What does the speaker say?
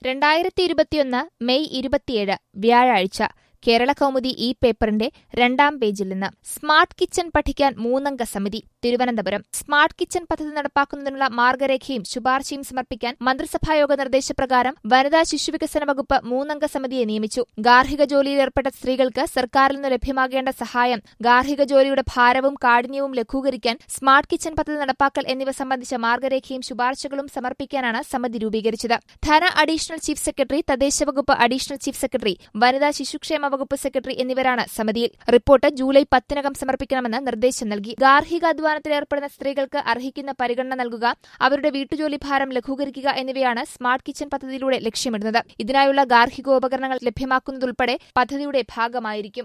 രണ്ടായിരത്തി ഇരുപത്തിയൊന്ന് മെയ് ഇരുപത്തിയേഴ് വ്യാഴാഴ്ച കേരള കൗമുദി ഈ പേപ്പറിന്റെ രണ്ടാം പേജിൽ നിന്ന് സ്മാർട്ട് കിച്ചൺ പഠിക്കാൻ മൂന്നംഗ സമിതി തിരുവനന്തപുരം സ്മാർട്ട് കിച്ചൺ പദ്ധതി നടപ്പാക്കുന്നതിനുള്ള മാർഗരേഖയും ശുപാർശയും സമർപ്പിക്കാൻ മന്ത്രിസഭായോഗ നിർദ്ദേശപ്രകാരം വനിതാ ശിശുവികസന വകുപ്പ് മൂന്നംഗ സമിതിയെ നിയമിച്ചു ഗാർഹിക ജോലിയിലേർപ്പെട്ട സ്ത്രീകൾക്ക് സർക്കാരിൽ നിന്ന് ലഭ്യമാകേണ്ട സഹായം ഗാർഹിക ജോലിയുടെ ഭാരവും കാഠിന്യവും ലഘൂകരിക്കാൻ സ്മാർട്ട് കിച്ചൺ പദ്ധതി നടപ്പാക്കൽ എന്നിവ സംബന്ധിച്ച മാർഗരേഖയും ശുപാർശകളും സമർപ്പിക്കാനാണ് സമിതി രൂപീകരിച്ചത് ധന അഡീഷണൽ ചീഫ് സെക്രട്ടറി തദ്ദേശ വകുപ്പ് അഡീഷണൽ ചീഫ് സെക്രട്ടറി വനിതാ ശിശുക്ഷേമ വകുപ്പ് സെക്രട്ടറി എന്നിവരാണ് സമിതിയിൽ റിപ്പോർട്ട് ജൂലൈ പത്തിനകം സമർപ്പിക്കണമെന്ന് നിർദ്ദേശം നൽകി ഗാർഹിക അധ്വാനത്തിലേർപ്പെടുന്ന സ്ത്രീകൾക്ക് അർഹിക്കുന്ന പരിഗണന നൽകുക അവരുടെ വീട്ടുജോലി ഭാരം ലഘൂകരിക്കുക എന്നിവയാണ് സ്മാർട്ട് കിച്ചൺ പദ്ധതിയിലൂടെ ലക്ഷ്യമിടുന്നത് ഇതിനായുള്ള ഗാർഹികോപകരണങ്ങൾ ലഭ്യമാക്കുന്നതുൾപ്പെടെ പദ്ധതിയുടെ ഭാഗമായിരിക്കും